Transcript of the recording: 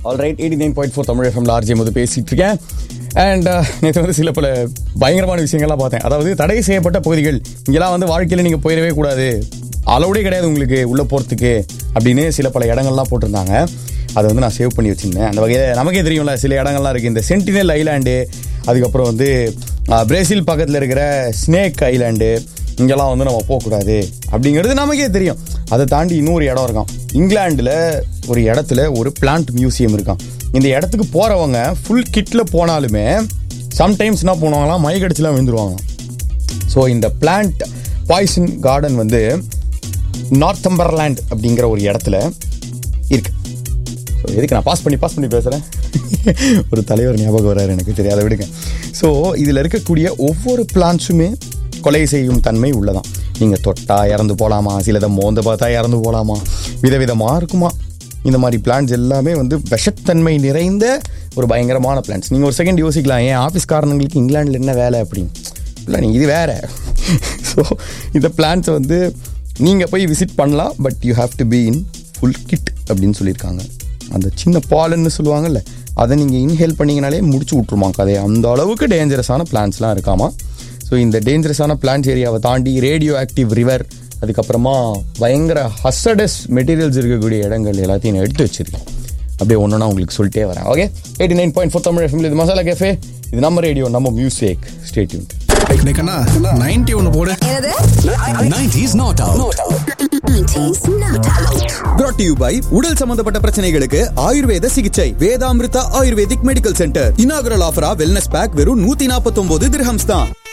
alright eighty nine point four Tamil எஃப்எம்ல RJ முது பேசிட்டு இருக்கேன் அண்ட் நேற்று வந்து சில பல பயங்கரமான விஷயங்கள்லாம் பார்த்தேன் அதாவது தடை செய்யப்பட்ட பகுதிகள் இங்கெல்லாம் வந்து வாழ்க்கையில் நீங்கள் போயிடவே கூடாது அளவுடே கிடையாது உங்களுக்கு உள்ளே போகிறதுக்கு அப்படின்னு சில பல இடங்கள்லாம் போட்டிருந்தாங்க அதை வந்து நான் சேவ் பண்ணி வச்சிருந்தேன் அந்த வகையில் நமக்கே தெரியும்ல சில இடங்கள்லாம் இருக்குது இந்த சென்டினல் ஐலாண்டு அதுக்கப்புறம் வந்து ஆஹ், பிரேசில் பக்கத்தில் இருக்கிற ஸ்னேக் ஐலாண்டு இங்கெல்லாம் வந்து நம்ம போகக்கூடாது அப்படிங்கிறது நமக்கே தெரியும் அதை தாண்டி இன்னொரு இடம் இருக்கான் இங்கிலாண்டில் ஒரு இடத்துல ஒரு பிளான்ட் மியூசியம் இருக்கான் இந்த இடத்துக்கு போகிறவங்க ஃபுல் கிட்டில் போனாலுமே சம்டைம்ஸ் என்ன பண்ணுவாங்களாம் மயக்கடிச்சுலாம் விழுந்துருவாங்களாம் ஸோ இந்த பிளான்ட் பாய்சன் கார்டன் வந்து நார்த்தம்பர்லேண்ட் அப்படிங்கிற ஒரு இடத்துல இருக்கு ஸோ எதுக்கு நான் பாஸ் பண்ணி பாஸ் பண்ணி பேசுகிறேன் ஒரு தலைவர் ஞாபகம் வராரு எனக்கு தெரியாத விடுங்க ஸோ இதில் இருக்கக்கூடிய ஒவ்வொரு பிளான்ஸுமே கொலை செய்யும் தன்மை உள்ளதான் நீங்கள் தொட்டா இறந்து போகலாமா சிலதை மோந்து பார்த்தா இறந்து போகலாமா விதவிதமாக இருக்குமா இந்த மாதிரி பிளான்ஸ் எல்லாமே வந்து விஷத்தன்மை நிறைந்த ஒரு பயங்கரமான பிளான்ஸ் நீங்கள் ஒரு செகண்ட் யோசிக்கலாம் ஏன் ஆஃபீஸ்காரனுங்களுக்கு இங்கிலாண்டில் என்ன வேலை அப்படின்னு இல்லை நீங்கள் இது வேற ஸோ இந்த பிளான்ஸை வந்து நீங்கள் போய் விசிட் பண்ணலாம் but you have to be in full kit அப்படின்னு சொல்லியிருக்காங்க அந்த சின்ன பாலன்னு சொல்லுவாங்கல்ல அதை நீங்கள் இன்ஹேல் பண்ணீங்கனாலே முடிச்சு விட்ருமா கதையை அந்த அளவுக்கு டேஞ்சரஸான பிளான்ஸ்லாம் இருக்காமா ஸோ இந்த டேஞ்சரஸான பிளான்ஸ் ஏரியாவை தாண்டி ரேடியோ ஆக்டிவ் ரிவர் அதுக்கப்புறமா பயங்கர ஹசடஸ் மெட்டீரியல்ஸ் இருக்கக்கூடிய இடங்கள் எல்லாத்தையும் நான் எடுத்து வச்சிருக்கேன் அப்படியே ஒன்றா உங்களுக்கு சொல்லிட்டே வரேன் okay eighty nine point four Tamil FM ல இது மசாலா கேஃபே இது நம்ம ரேடியோ நம்ம மியூசிக் ஸ்டேட்யூன் கண்ணா நைன்டி ஒன்னு போடு என்னது 90s not out brought to you by உடல் சம்பந்தப்பட்ட பிரச்சனைகளுக்கு ஆயுர்வேத சிகிச்சை Vedamrutha ayurvedic medical centre inaugural ஆஃபரா வெல்னஸ் பேக் வெறும் நூத்தி நாற்பத்தி ஒன்பது திரஹம்ஸ் தான்